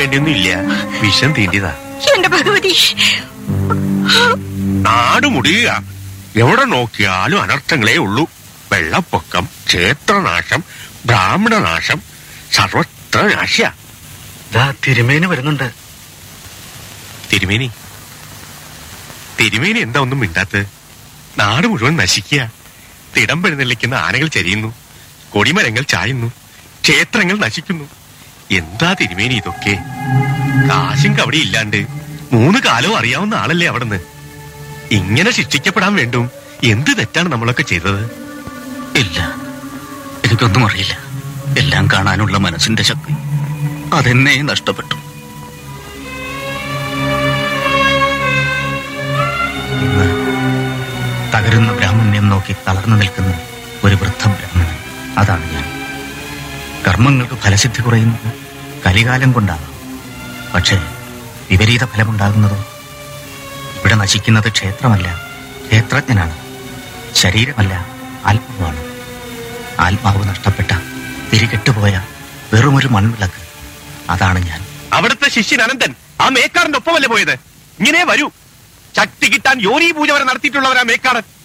വേണ്ടിയൊന്നും ഇല്ല വിഷം തീണ്ടിയതാ എന്റെ ഭഗവതി നാട് മുടിയുക എവിടെ നോക്കിയാലും അനർത്ഥങ്ങളേ ഉള്ളൂ വെള്ളപ്പൊക്കം ക്ഷേത്രനാശം ബ്രാഹ്മണനാശം സർവത്ര നാശ്യ ദാ തിരുമേന് വരുന്നുണ്ട് തിരുമേനി തിരുമേനി എന്താ ഒന്നും മിണ്ടാത്ത് നാട് മുഴുവൻ നശിക്കുക തിടം പെഴുന്നള്ളിക്കുന്ന ആനകൾ ചരിയുന്നു കൊടിമരങ്ങൾ ചായുന്നു ക്ഷേത്രങ്ങൾ നശിക്കുന്നു എന്താ തിരുമേനി ഇതൊക്കെ കാശും കവടി ഇല്ലാണ്ട് മൂന്ന് കാലവും അറിയാവുന്ന ആളല്ലേ അവിടുന്ന് ഇങ്ങനെ ശിക്ഷിക്കപ്പെടാൻ വേണ്ടും എന്ത് തെറ്റാണ് നമ്മളൊക്കെ ചെയ്തത് ഇല്ല എനിക്കൊന്നും അറിയില്ല എല്ലാം കാണാനുള്ള മനസ്സിന്റെ ശക്തി അതെന്നെ നഷ്ടപ്പെട്ടു ഇന്ന് തകരുന്ന ബ്രാഹ്മണ്യം നോക്കി തളർന്നു നിൽക്കുന്ന ഒരു വൃദ്ധ ബ്രാഹ്മണൻ അതാണ് ഞാൻ കർമ്മങ്ങൾക്ക് ഫലസിദ്ധി കുറയുന്നത് കലികാലം കൊണ്ടാകാം പക്ഷേ വിപരീത ഫലമുണ്ടാകുന്നതോ ഇവിടെ നശിക്കുന്നത് ക്ഷേത്രമല്ല ക്ഷേത്രജ്ഞനാണ് ശരീരമല്ല ആത്മാവാണ് ആത്മാവ് നഷ്ടപ്പെട്ട തിരികെട്ടുപോയ വെറുമൊരു മൺവിളക്ക് അതാണ് ഞാൻ അവിടുത്തെ ശിഷ്യൻ അനന്തൻ ആ മേക്കാറിന്റെ ഒപ്പമല്ലേ പോയത് ഇങ്ങനെ വരൂ ശക്തി കിട്ടാൻ യോനി പൂജ വരെ നടത്തിയിട്ടുള്ളവരാ മേക്കാടൻ